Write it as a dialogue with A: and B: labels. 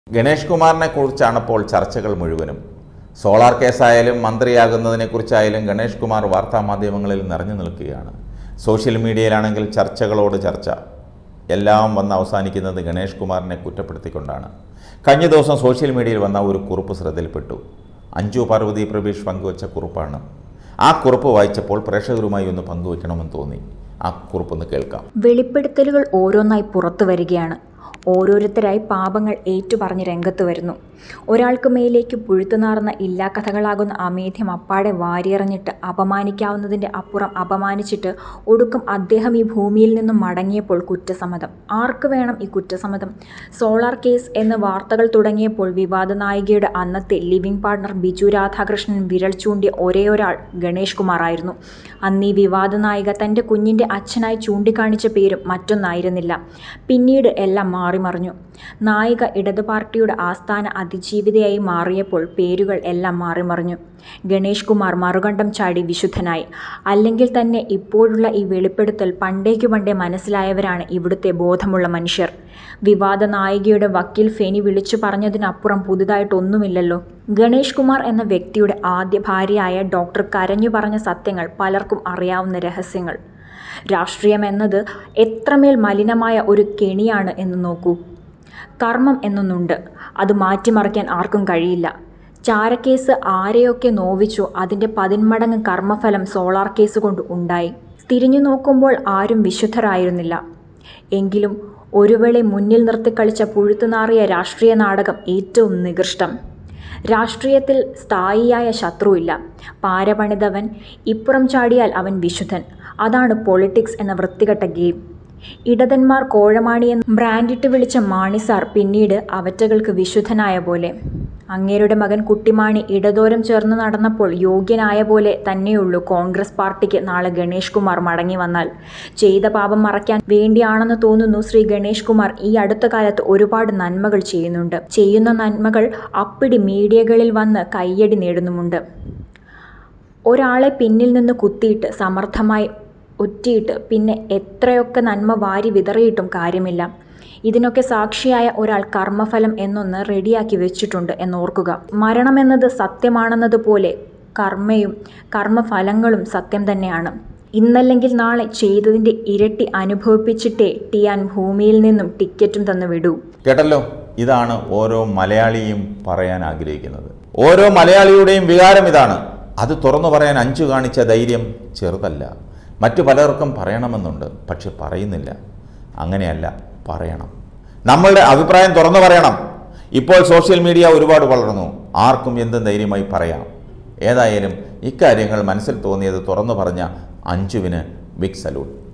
A: ഗണേഷ് കുമാറിനെ കുറിച്ചാണ് ഇപ്പോൾ ചർച്ചകൾ മുഴുവനും സോളാർ കേസായാലും മന്ത്രിയാകുന്നതിനെക്കുറിച്ചായാലും ഗണേഷ് കുമാർ വാർത്താമാധ്യമങ്ങളിൽ നിറഞ്ഞു നിൽക്കുകയാണ് സോഷ്യൽ മീഡിയയിലാണെങ്കിൽ ചർച്ചകളോട് ചർച്ച എല്ലാം വന്ന് അവസാനിക്കുന്നത് ഗണേഷ് കുമാറിനെ കുറ്റപ്പെടുത്തിക്കൊണ്ടാണ് കഴിഞ്ഞ ദിവസം സോഷ്യൽ മീഡിയയിൽ വന്ന ഒരു കുറിപ്പ് ശ്രദ്ധയിൽപ്പെട്ടു അഞ്ജു പാർവതി പ്രബീഷ് പങ്കുവച്ച കുറിപ്പാണ് ആ കുറിപ്പ് വായിച്ചപ്പോൾ പ്രേക്ഷകരുമായി ഒന്ന് പങ്കുവയ്ക്കണമെന്ന് തോന്നി ആ കുറിപ്പൊന്ന് കേൾക്കാം
B: വെളിപ്പെടുത്തലുകൾ ഓരോന്നായി പുറത്തു വരികയാണ് ഓരോരുത്തരായി പാപങ്ങൾ ഏറ്റുപറഞ്ഞ് രംഗത്ത് വരുന്നു ഒരാൾക്ക് മേലേക്ക് പുഴുത്തുനാർന്ന ഇല്ലാക്കഥകളാകുന്ന അമേധ്യം അപ്പാടെ വാരിയെറിഞ്ഞിട്ട് അപമാനിക്കാവുന്നതിൻ്റെ അപ്പുറം അപമാനിച്ചിട്ട് ഒടുക്കം അദ്ദേഹം ഈ ഭൂമിയിൽ നിന്നും മടങ്ങിയപ്പോൾ കുറ്റസമ്മതം ആർക്ക് വേണം ഈ കുറ്റസമ്മതം സോളാർ കേസ് എന്ന വാർത്തകൾ തുടങ്ങിയപ്പോൾ വിവാദ നായികയുടെ അന്നത്തെ ലിവിംഗ് പാർട്ണർ ബിജു രാധാകൃഷ്ണൻ വിരൽ ചൂണ്ടിയ ഒരേ ഒരാൾ ഗണേഷ് കുമാർ ആയിരുന്നു അന്ന് ഈ വിവാദ നായിക തൻ്റെ കുഞ്ഞിൻ്റെ അച്ഛനായി ചൂണ്ടിക്കാണിച്ച പേരും മറ്റൊന്നായിരുന്നില്ല പിന്നീട് എല്ലാം മാറിമറിഞ്ഞു നായിക ഇടതു പാർട്ടിയുടെ ആസ്ഥാന അതിജീവിതയായി മാറിയപ്പോൾ പേരുകൾ എല്ലാം മാറിമറിഞ്ഞു ഗണേഷ് കുമാർ മറുകണ്ഠം ചാടി വിശുദ്ധനായി അല്ലെങ്കിൽ തന്നെ ഇപ്പോഴുള്ള ഈ വെളിപ്പെടുത്തൽ പണ്ടേക്കു പണ്ടേ മനസ്സിലായവരാണ് ഇവിടുത്തെ ബോധമുള്ള മനുഷ്യർ വിവാദ നായികയുടെ വക്കീൽ ഫെനി വിളിച്ചു പറഞ്ഞതിനപ്പുറം പുതുതായിട്ടൊന്നുമില്ലല്ലോ ഗണേഷ് കുമാർ എന്ന വ്യക്തിയുടെ ആദ്യ ഭാര്യയായ ഡോക്ടർ കരഞ്ഞു പറഞ്ഞ സത്യങ്ങൾ പലർക്കും അറിയാവുന്ന രഹസ്യങ്ങൾ രാഷ്ട്രീയം എന്നത് എത്രമേൽ മലിനമായ ഒരു കെണിയാണ് എന്ന് നോക്കൂ കർമ്മം എന്നൊന്നുണ്ട് അത് മാറ്റിമറിക്കാൻ ആർക്കും കഴിയില്ല ചാരക്കേസ് ആരെയൊക്കെ നോവിച്ചോ അതിൻ്റെ പതിന്മടങ്ങ് കർമ്മഫലം സോളാർ കേസ് കൊണ്ട് ഉണ്ടായി തിരിഞ്ഞു നോക്കുമ്പോൾ ആരും വിശുദ്ധരായിരുന്നില്ല എങ്കിലും ഒരുവേളെ മുന്നിൽ നിർത്തി കളിച്ച പുഴുത്തുനാറിയ രാഷ്ട്രീയ നാടകം ഏറ്റവും നികൃഷ്ടം രാഷ്ട്രീയത്തിൽ സ്ഥായിയായ ശത്രുവില്ല പാരപണിതവൻ ഇപ്പുറം ചാടിയാൽ അവൻ വിശുദ്ധൻ അതാണ് പൊളിറ്റിക്സ് എന്ന വൃത്തികെട്ട ഗെയിം ഇടതന്മാർ കോഴമാണി എന്ന് ബ്രാൻഡിട്ട് വിളിച്ച മാണിസാർ പിന്നീട് അവറ്റകൾക്ക് വിശുദ്ധനായ പോലെ അങ്ങേരുടെ മകൻ കുട്ടിമാണി ഇടതോരം ചേർന്ന് നടന്നപ്പോൾ യോഗ്യനായ പോലെ തന്നെയുള്ളൂ കോൺഗ്രസ് പാർട്ടിക്ക് നാളെ ഗണേഷ് കുമാർ മടങ്ങി വന്നാൽ ചെയ്ത പാപം മറയ്ക്കാൻ വേണ്ടിയാണെന്ന് തോന്നുന്നു ശ്രീ ഗണേഷ് കുമാർ ഈ അടുത്ത കാലത്ത് ഒരുപാട് നന്മകൾ ചെയ്യുന്നുണ്ട് ചെയ്യുന്ന നന്മകൾ അപ്പിടി മീഡിയകളിൽ വന്ന് കയ്യടി നേടുന്നുമുണ്ട് ഒരാളെ പിന്നിൽ നിന്ന് കുത്തിയിട്ട് സമർത്ഥമായി ഒറ്റിയിട്ട് പിന്നെ എത്രയൊക്കെ നന്മ വാരി വിതറിയിട്ടും കാര്യമില്ല ഇതിനൊക്കെ സാക്ഷിയായ ഒരാൾ കർമ്മഫലം എന്നൊന്ന് റെഡിയാക്കി വെച്ചിട്ടുണ്ട് എന്നോർക്കുക മരണമെന്നത് സത്യമാണെന്നതുപോലെ കർമ്മയും കർമ്മഫലങ്ങളും സത്യം തന്നെയാണ് ഇന്നല്ലെങ്കിൽ നാളെ ചെയ്തതിൻ്റെ ഇരട്ടി അനുഭവിപ്പിച്ചിട്ടേ ടിയാൻ ഭൂമിയിൽ നിന്നും ടിക്കറ്റും തന്നു വിടൂ
A: കേട്ടല്ലോ ഇതാണ് ഓരോ മലയാളിയും പറയാൻ ആഗ്രഹിക്കുന്നത് ഓരോ മലയാളിയുടെയും വികാരം ഇതാണ് അത് തുറന്നു പറയാൻ അഞ്ചു കാണിച്ച ധൈര്യം ചെറുതല്ല മറ്റു പലർക്കും പറയണമെന്നുണ്ട് പക്ഷെ പറയുന്നില്ല അങ്ങനെയല്ല പറയണം നമ്മളുടെ അഭിപ്രായം തുറന്നു പറയണം ഇപ്പോൾ സോഷ്യൽ മീഡിയ ഒരുപാട് വളർന്നു ആർക്കും എന്തും ധൈര്യമായി പറയാം ഏതായാലും ഇക്കാര്യങ്ങൾ മനസ്സിൽ തോന്നിയത് തുറന്നു പറഞ്ഞ അഞ്ചുവിന് ബിഗ് സല്യൂട്ട്